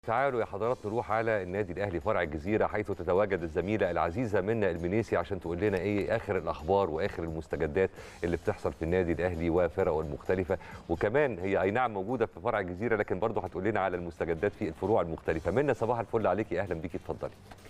تعالوا يا حضرات نروح على النادي الاهلي فرع الجزيره حيث تتواجد الزميله العزيزه منا المنيسي عشان تقول لنا ايه اخر الاخبار واخر المستجدات اللي بتحصل في النادي الاهلي وفرقه المختلفه وكمان هي اي نعم موجوده في فرع الجزيره لكن برضه هتقول لنا على المستجدات في الفروع المختلفه منا صباح الفل عليكي اهلا بيكي اتفضلي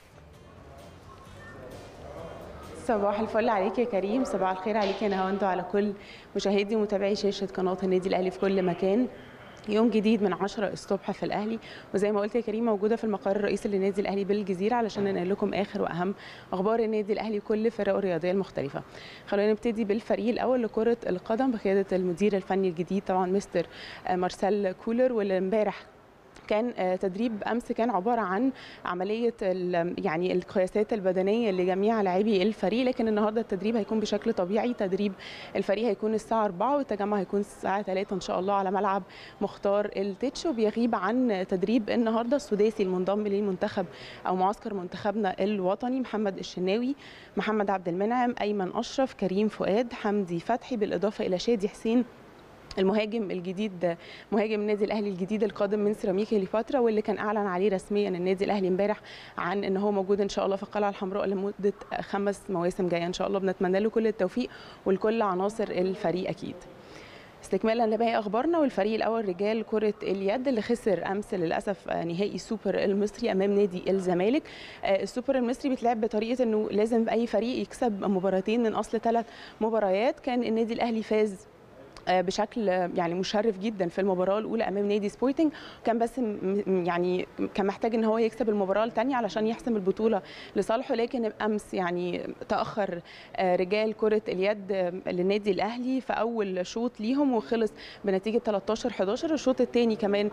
صباح الفل عليك يا كريم صباح الخير عليك يا نهاوند وعلى كل مشاهدي ومتابعي شاشه قناه النادي الاهلي في كل مكان يوم جديد من 10 الصبح في الاهلي وزي ما قلت يا كريم موجوده في المقر الرئيسي للنادي الاهلي بالجزيره علشان ننقل لكم اخر واهم اخبار النادي الاهلي وكل فرقه الرياضيه المختلفه خلونا نبتدي بالفريق الاول لكره القدم بقياده المدير الفني الجديد طبعا مستر مارسيل كولر واللي امبارح كان تدريب امس كان عباره عن عمليه يعني القياسات البدنيه لجميع لاعبي الفريق لكن النهارده التدريب هيكون بشكل طبيعي تدريب الفريق هيكون الساعه 4 والتجمع هيكون الساعه 3 ان شاء الله على ملعب مختار التتش وبيغيب عن تدريب النهارده السداسي المنضم للمنتخب او معسكر منتخبنا الوطني محمد الشناوي محمد عبد المنعم ايمن اشرف كريم فؤاد حمدي فتحي بالاضافه الى شادي حسين المهاجم الجديد مهاجم النادي الاهلي الجديد القادم من سيراميكا لفتره واللي كان اعلن عليه رسميا النادي الاهلي امبارح عن ان هو موجود ان شاء الله في القلعه الحمراء لمده خمس مواسم جايه ان شاء الله بنتمنى له كل التوفيق ولكل عناصر الفريق اكيد استكمالا لباقي اخبارنا والفريق الاول رجال كره اليد اللي خسر امس للاسف نهائي السوبر المصري امام نادي الزمالك السوبر المصري بيتلعب بطريقه انه لازم اي فريق يكسب مباراتين من اصل ثلاث مباريات كان النادي الاهلي فاز بشكل يعني مشرف جدا في المباراه الاولى امام نادي سبورتنج كان بس يعني كان محتاج ان هو يكسب المباراه الثانيه علشان يحسم البطوله لصالحه لكن امس يعني تاخر رجال كره اليد للنادي الاهلي في اول شوط ليهم وخلص بنتيجه 13 11 الشوط الثاني كمان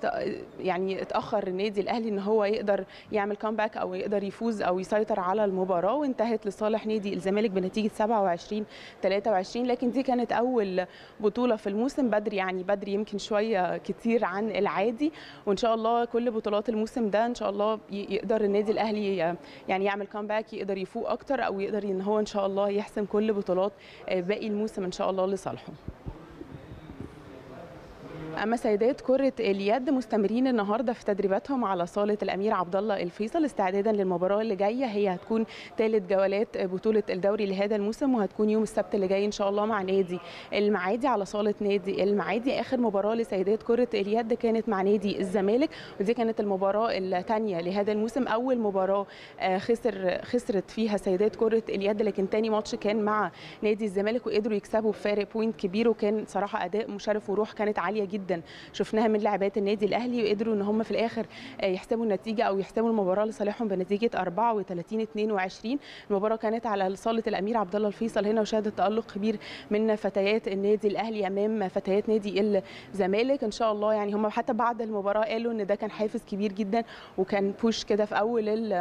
يعني اتاخر النادي الاهلي ان هو يقدر يعمل كامباك او يقدر يفوز او يسيطر على المباراه وانتهت لصالح نادي الزمالك بنتيجه 27 23 لكن دي كانت اول بطوله في الموسم بدري يعني بدري يمكن شويه كتير عن العادي وان شاء الله كل بطولات الموسم ده ان شاء الله يقدر النادي الاهلي يعني يعمل كامباك يقدر يفوق اكتر او يقدر ان هو ان شاء الله يحسم كل بطولات باقي الموسم ان شاء الله لصالحه اما سيدات كره اليد مستمرين النهارده في تدريباتهم على صاله الامير عبد الله الفيصل استعدادا للمباراه اللي جايه هي هتكون ثالث جولات بطوله الدوري لهذا الموسم وهتكون يوم السبت اللي جاي ان شاء الله مع نادي المعادي على صاله نادي المعادي اخر مباراه لسيدات كره اليد كانت مع نادي الزمالك ودي كانت المباراه الثانيه لهذا الموسم اول مباراه خسر خسرت فيها سيدات كره اليد لكن ثاني ماتش كان مع نادي الزمالك وقدروا يكسبوا بفارق بوينت كبير وكان صراحه اداء مشرف وروح كانت عاليه جدا جدا شفناها من لاعبات النادي الاهلي وقدروا ان هم في الاخر يحسموا النتيجه او يحسموا المباراه لصالحهم بنتيجه 34 22 المباراه كانت على صاله الامير عبد الله الفيصل هنا وشهدت تالق كبير من فتيات النادي الاهلي امام فتيات نادي الزمالك ان شاء الله يعني هم حتى بعد المباراه قالوا ان ده كان حافز كبير جدا وكان بوش كده في اول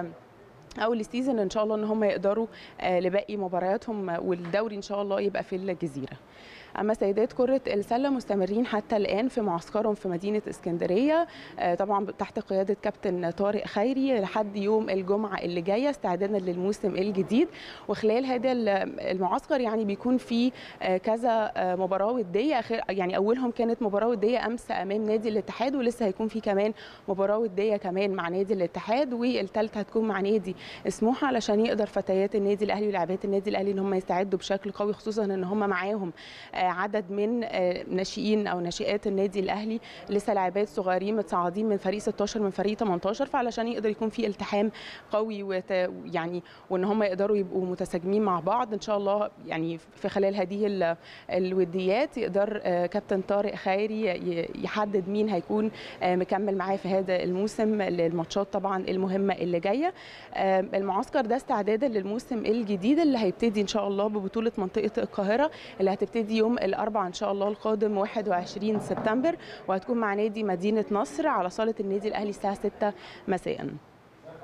اول سيزون ان شاء الله ان هم يقدروا لباقي مبارياتهم والدوري ان شاء الله يبقى في الجزيره اما سيدات كره السله مستمرين حتى الان في معسكرهم في مدينه اسكندريه طبعا تحت قياده كابتن طارق خيري لحد يوم الجمعه اللي جايه استعدادا للموسم الجديد وخلال هذا المعسكر يعني بيكون في كذا مباراه وديه يعني اولهم كانت مباراه وديه امس امام نادي الاتحاد ولسه هيكون في كمان مباراه وديه كمان مع نادي الاتحاد والثالثه هتكون مع نادي سموحه علشان يقدر فتيات النادي الاهلي ولاعبات النادي الاهلي ان هم يستعدوا بشكل قوي خصوصا ان هم معاهم عدد من ناشئين او ناشئات النادي الاهلي لسه لاعبات صغيرين متصاعدين من فريق 16 من فريق 18 فعلشان يقدر يكون في التحام قوي وت... يعني وان هم يقدروا يبقوا متساجمين مع بعض ان شاء الله يعني في خلال هذه ال... الوديات يقدر كابتن طارق خيري يحدد مين هيكون مكمل معاه في هذا الموسم للماتشات طبعا المهمه اللي جايه المعسكر ده استعدادا للموسم الجديد اللي هيبتدي ان شاء الله ببطوله منطقه القاهره اللي هتبتدي يوم الاربعاء ان شاء الله القادم 21 سبتمبر وهتكون مع نادي مدينه نصر على صاله النادي الاهلي الساعه 6 مساء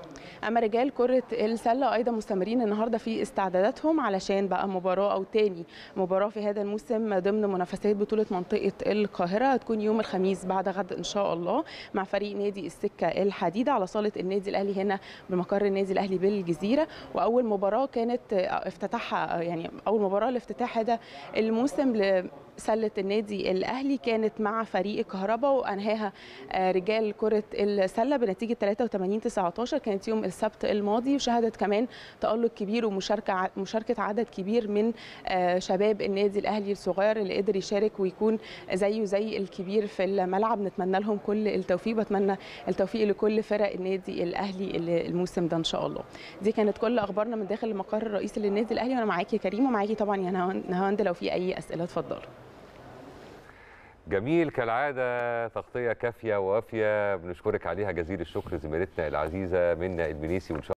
اما رجال كره السله ايضا مستمرين النهارده في استعداداتهم علشان بقى مباراه او تاني مباراه في هذا الموسم ضمن منافسات بطوله منطقه القاهره هتكون يوم الخميس بعد غد ان شاء الله مع فريق نادي السكه الحديده على صاله النادي الاهلي هنا بمقر النادي الاهلي بالجزيره واول مباراه كانت افتتاحها يعني اول مباراه لافتتاح هذا الموسم سله النادي الاهلي كانت مع فريق الكهرباء وانهاها رجال كره السله بنتيجه 83 19 كانت يوم السبت الماضي وشهدت كمان تالق كبير ومشاركه مشاركه عدد كبير من شباب النادي الاهلي الصغير اللي قدر يشارك ويكون زيه زي الكبير في الملعب نتمنى لهم كل التوفيق بتمنى التوفيق لكل فرق النادي الاهلي الموسم ده ان شاء الله دي كانت كل اخبارنا من داخل المقر الرئيسي للنادي الاهلي وانا معاكي يا كريم ومعاكي طبعا يا نهاوند لو في اي اسئله اتفضلوا جميل كالعادة تغطية كافية ووافية بنشكرك عليها جزيل الشكر زميلتنا العزيزة منا المنيسي وإن شاء